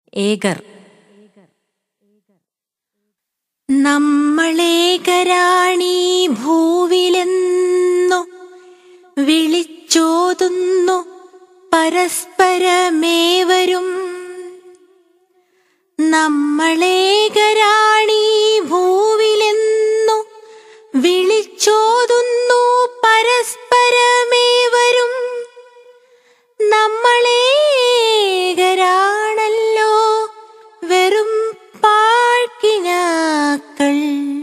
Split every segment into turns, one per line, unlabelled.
ഏകർ
നമ്മളേകരാണീ ഭൂവിലെന്നു വിളിച്ചോതുന്നു പരസ്പരമേവരും നമ്മളേകരാണീ ഭൂവിലെന്നു വിളിച്ചോതുന്നു പരസ്പരമേവരും നമ്മളേകരാണല്ലോ വെറും പാഴ്ക്കിനാക്കൾ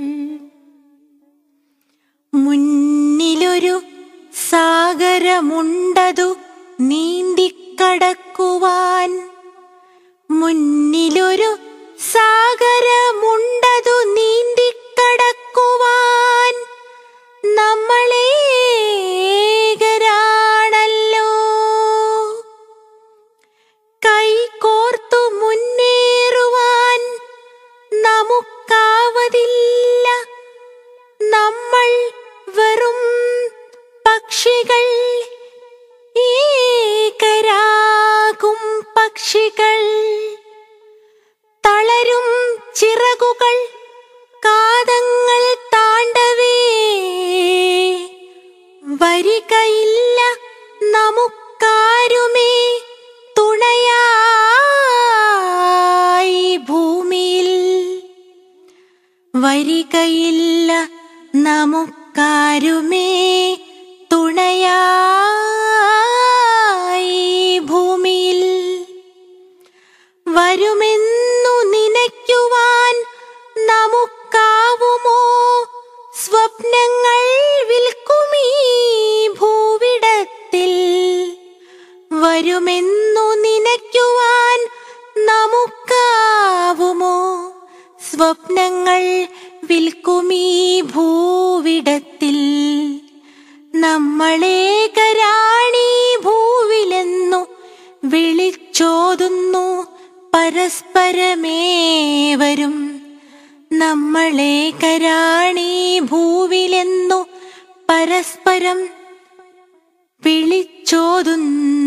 മുന്നിലൊരു സാഗരമുണ്ടതു നീന്തിക്കടക്കുവാൻ മുന്നിലൊരു സാഗരമുണ്ടതു നീന്തിക്കടക്കുവാൻ നമ്മളേകരാണല്ലോ കൈകോർത്തു മുന്നേറുവാൻ നമുക്കാവതില്ല നമ്മൾ വെറും പക്ഷികൾ ഏകരാകും പക്ഷികൾ തളരും ചിറകുകൾ കാതങ്ങൾ താണ്ടവേ വരികയില്ല നമുക്കാരുമേ തുണയായി ഭൂമിയിൽ വരികയില്ല നമുക്കാരുമേ തുണയായി ഭൂമിയിൽ വരുമെന്നു നനയ്ക്കുവാൻ നമുക്കാവുമോ സ്വപ്നങ്ങൾ വിൽക്കുമീ ഭൂവിടത്തിൽ വരുമെന്നു നനയ്ക്കുവാൻ നമുക്കാവുമോ സ്വപ്നങ്ങൾ വിൽക്കുമീ ഭൂവിടത്തിൽ നമ്മളേകരാണീ ഭൂവിലെന്നു വിളിച്ചോതുന്നു പരസ്പരമേവരും നമ്മളേകരാണീ ഭൂവിലെന്നു പരസ്പരം വിളിച്ചോതുന്നു